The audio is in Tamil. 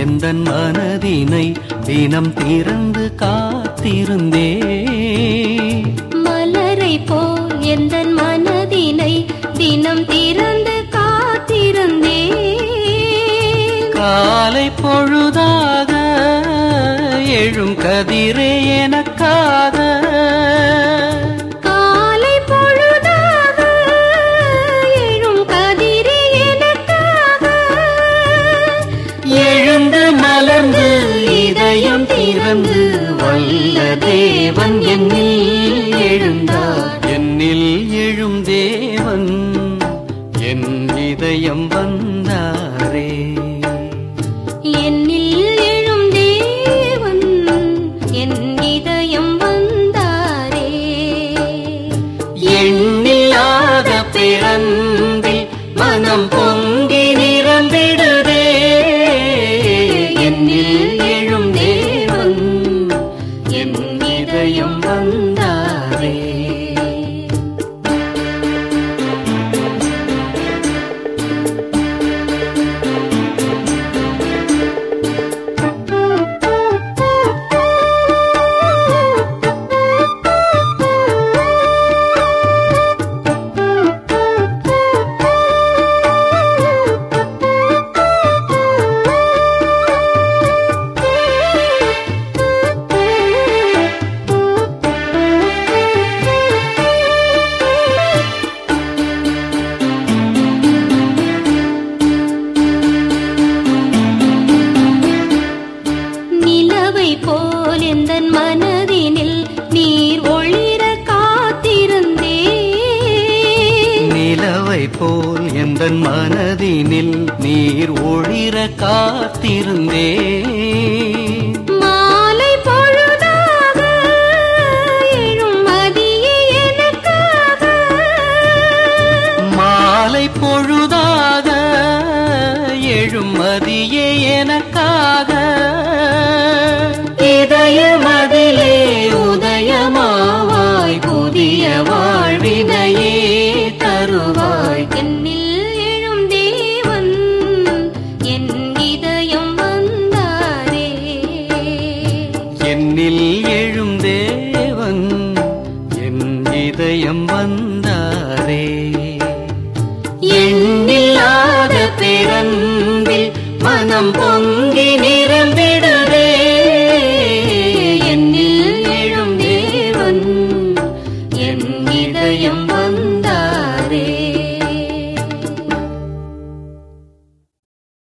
எந்தன் மனதினை தினம் திறந்து காத்திருந்தே மலரை போல் எந்த மனதினை தினம் திறந்து காத்திருந்தே காலை பொழுதாக எழும் கதிரே எனக்காக காலை பொழுதாக எழும் கதிரே எனக்காக எழுந்து மலர்ந்து இதயம் திறந்து வல்ல தேவன் என்னில் எழுந்தார் என்னில் எழும் தேவன் என் இதயம் வந்தாரே என்னில் எழும் தேவன் என் இதயம் வந்தாரே எண்ணில்லாத பிறந்தில் மனம் பொங்கி நிரம்பிடுதே என்னில் எழும் தேவன் என் இதயம் வந்தாரே நிலவை போல் எந்த மனதினில் நீர் ஒளிர காத்திருந்தே நிலவை போல் எந்த மனதினில் நீர் ஒளிர காத்திருந்தே மாலை பொழுதாக எழும் மதியே எனக்காக மாலை பொழுதாக எழும் மதியே எனக்காக இதயமதிலே உதயமாவாய் புதிய வாழ்வினை